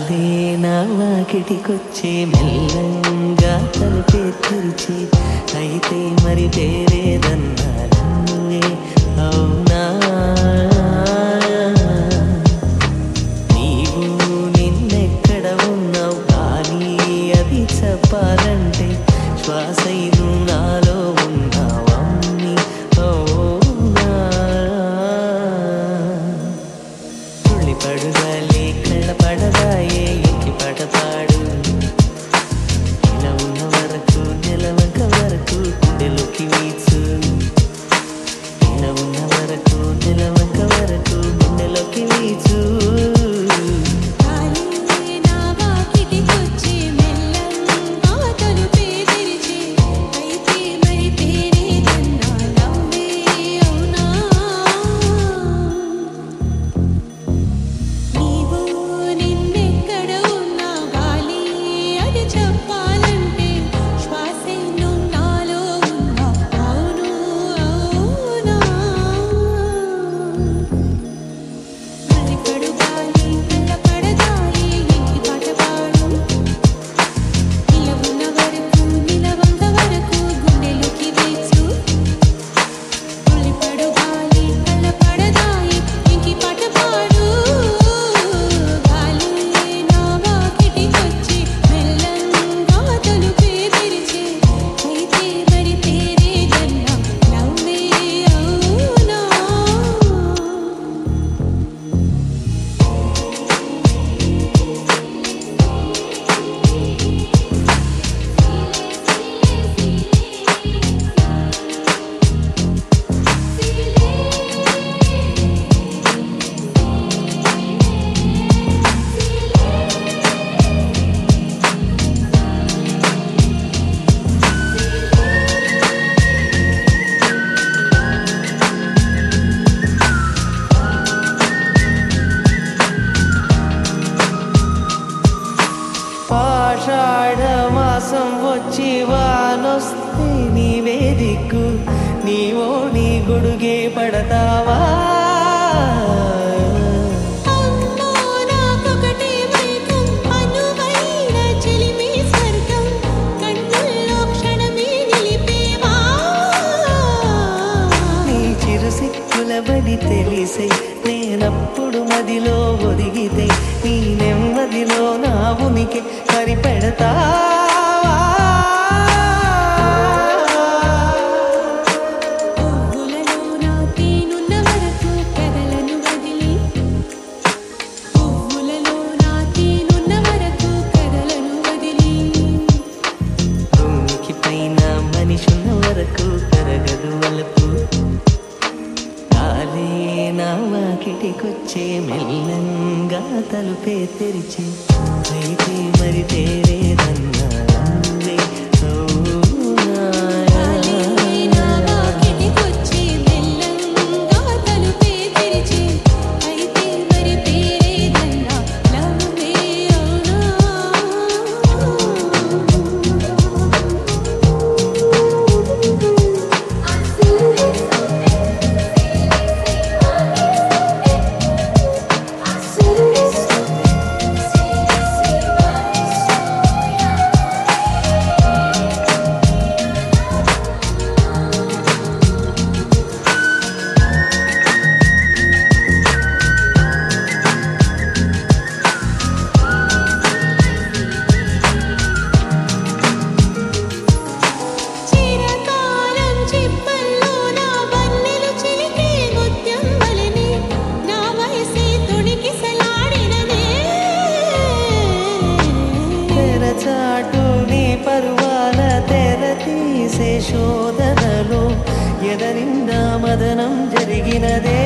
గాలే నా వాకిటికొచ్చే మెల్లంగా తలుపే తెరిచి అయితే మరి పేరేదన్నా నువ్వే అవునా నీవు నిన్నెక్కడ ఉన్నావు కానీ అది చెప్పాలంటే శ్వాసైను నాలో ఉన్నావమ్మి అవునా తుళ్ళి పడుగాలి కళ్ళ పడదాయే ఎక్కి పడతాడు ఇలా ఉన్న వరకు నిలవంక వరకు గుండెలోకి వీచు ఇలా ఉన్న వరకు నిలవంక వరకు గుండెలోకి వీచు గాలి నా వాకిటికొచ్చి మెల్లంగా తలుపే తెరిచి అయితే మరి పేరేదన్నా నవ్వే అవునా నీవు నిన్నెక్కడ ఉన్నా గాలి అది చెప్పాలంటే శ్వాసే నువ్వు నాలో ఉన్నా అవును అవునా మరిపడు గాలి కళ్ళ పడదాయి ఇంటి పాట పాడు ఇలా ఉన్న వరకు నిలవంక వరకు గుండెలోకి వేచు మరిపడు గాలి కళ్ళ పడదాయి ఇంటి పాట పాడు గాలి నా వాకిటికొచ్చి మెల్లంగా తలుపే తెరిచి అయితే మరి పేరేదన్నా నవ్వే అవునా పాషాఢ మాసం వచ్చి వానొస్తే నీవే దిక్కు నీవో నీ గొడుగే పడతావా అమ్మో నాకొకటే మైకం అనువైన చెలిమి స్వర్గం కన్నుల్లో క్షణమే నిలిపేవా నీ చిరు సిక్కుల బడి తెలిసే నేనప్పుడు మదిలో ఒదిగితే నీ నెమ్మదిలో నా ఉనికి సరిపెడతా పువ్వులలో నా తేనున్న వరకు కదలను వదిలి పువ్వులలో నా తేనున్న వరకు కదలను వదిలి భూమికి పైన మనిషున్న వరకు కరగదు వలపు కాలే నా వాకిటికొచ్చే మెల్లంగా తలుపే తెరిచి అయితే మరి తేరేదన్నా నువ్వే అవునా? గాలి నా వాకిటికొచ్చి మెల్లంగా తలుపే తెరిచి అయితే మరి పేరేదన్నా నవ్వే అవునా చిరకాలం చిప్పల్లో నా వన్నెలు చిలికే ముత్యం వలెనే నా వయసే తొణికిసలాడినదే తెరచాటు నీ పరువాల తెర తీసే శోధనలో ఎదరిందా మదనం జరిగినదే